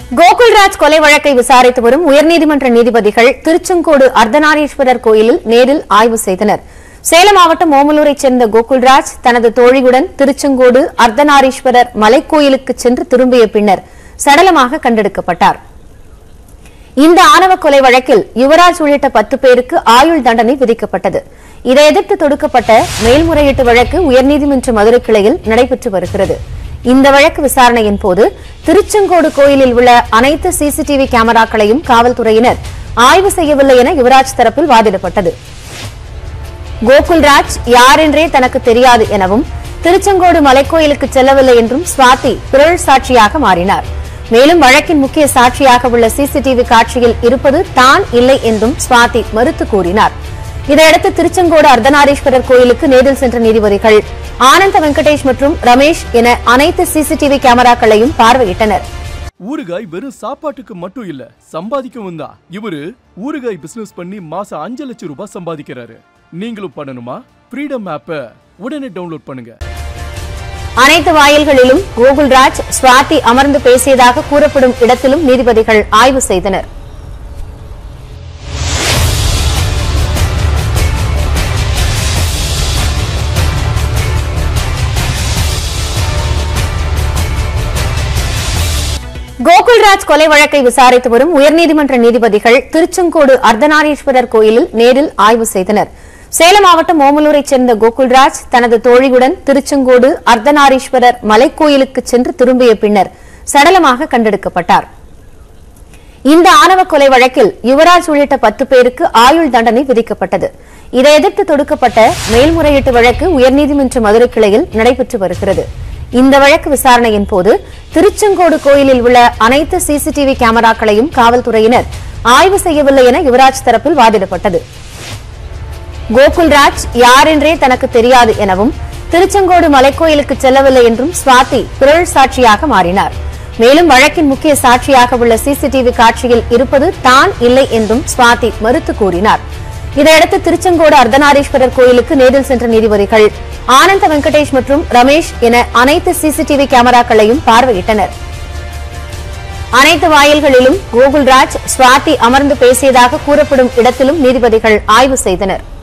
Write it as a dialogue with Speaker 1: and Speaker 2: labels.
Speaker 1: கோகுல்ராஜ் கொலை வழக்கை விசாரித்து வரும் உயர்நீதிமன்ற நீதிபதிகள் திருச்செங்கோடு அர்த்தநாரீஸ்வரர் கோயிலில் நேரில் ஆய்வு செய்தனர் சேலம் மாவட்டம் ஓமலூரைச் சேர்ந்த கோகுல்ராஜ் தனது தோழியுடன் திருச்செங்கோடு அர்த்தநாரீஸ்வரர் மலைக்கோயிலுக்கு சென்று திரும்பிய பின்னர் சடலமாக கண்டெடுக்கப்பட்டார் இந்த ஆணவ கொலை வழக்கில் யுவராஜ் உள்ளிட்ட பத்து பேருக்கு ஆயுள் தண்டனை விதிக்கப்பட்டது இதை எதிர்த்து தொடுக்கப்பட்ட மேல்முறையீட்டு வழக்கு உயர்நீதிமன்ற மதுரை கிளையில் நடைபெற்று வருகிறது இந்த வழக்கு விசாரணையின் போது திருச்செங்கோடு கோயிலில் உள்ள அனைத்து சிசிடிவி கேமராக்களையும் காவல்துறையினர் ஆய்வு செய்யவில்லை என யுவராஜ் தரப்பில் வாதிடப்பட்டது கோகுல்ராஜ் யாரென்றே தனக்கு தெரியாது எனவும் திருச்செங்கோடு மலைக்கோயிலுக்கு செல்லவில்லை என்றும் சுவாதி பிறழ் சாட்சியாக மாறினார் மேலும் வழக்கின் முக்கிய சாட்சியாக உள்ள சிசிடிவி காட்சியில் இருப்பது தான் இல்லை என்றும் சுவாதி மறுத்து கூறினார் இதையடுத்து திருச்செங்கோடு அர்த்தநாரீஸ்வரர் கோயிலுக்கு நேரில் சென்ற நீதிபதிகள் ஆனந்த வெங்கடேஷ் மற்றும் ரமேஷ் என அனைத்து சிசிடிவி கேமராக்களையும் பார்வையிட்டனர்
Speaker 2: ஊறுகாய் வெறும் சாப்பாட்டுக்கு மட்டும் இல்ல சம்பாதிக்கவும் தான் இவரு ஊறுகாய் பிசினஸ் பண்ணி மாசம் அஞ்சு லட்சம் ரூபாய் சம்பாதிக்கிறாரு நீங்களும் பண்ணணுமா ஃப்ரீடம் ஆப்பை உடனே டவுன்லோட் பண்ணுங்க
Speaker 1: அனைத்து வாயில்களிலும் கோகுல்ராஜ் சுவாதி அமர்ந்து பேசியதாக கூறப்படும் இடத்திலும் நீதிபதிகள் ஆய்வு செய்தனர் கோகுல்ராஜ் கொலை வழக்கை விசாரித்து வரும் உயர்நீதிமன்ற நீதிபதிகள் திருச்செங்கோடு அர்த்தநாரீஸ்வரர் கோயிலில் நேரில் ஆய்வு செய்தனர் சேலம் மாவட்டம் ஓமலூரைச் சேர்ந்த கோகுல்ராஜ் தனது தோழியுடன் திருச்செங்கோடு அர்த்தநாரீஸ்வரர் மலைக்கோயிலுக்கு சென்று திரும்பிய பின்னர் சடலமாக கண்டெடுக்கப்பட்டார் இந்த ஆணவ கொலை வழக்கில் யுவராஜ் உள்ளிட்ட பத்து பேருக்கு ஆயுள் தண்டனை விதிக்கப்பட்டது இதை எதிர்த்து தொடுக்கப்பட்ட மேல்முறையீட்டு வழக்கு உயர்நீதிமன்ற மதுரை கிளையில் நடைபெற்று வருகிறது இந்த வழக்கு விசாரணையின் போது திருச்செங்கோடு கோயிலில் உள்ள அனைத்து சிசிடிவி கேமராக்களையும் காவல்துறையினர் ஆய்வு செய்யவில்லை என யுவராஜ் தரப்பில் வாதிடப்பட்டது கோகுல்ராஜ் யாரென்றே தனக்கு தெரியாது எனவும் திருச்செங்கோடு மலைக்கோயிலுக்கு செல்லவில்லை என்றும் சுவாதி பிறழ் சாட்சியாக மாறினார் மேலும் வழக்கின் முக்கிய சாட்சியாக உள்ள சிசிடிவி காட்சியில் இருப்பது தான் இல்லை என்றும் சுவாதி மறுத்து கூறினார் இதையடுத்து திருச்செங்கோடு அர்த்தநாரீஸ்வரர் கோயிலுக்கு நேரில் சென்ற நீதிபதிகள் ஆனந்த வெங்கடேஷ் மற்றும் ரமேஷ் என அனைத்து சிசிடிவி கேமராக்களையும் பார்வையிட்டனர் அனைத்து வாயில்களிலும் கோகுல்ராஜ் சுவாதி அமர்ந்து பேசியதாக கூறப்படும் இடத்திலும் நீதிபதிகள் ஆய்வு செய்தனர்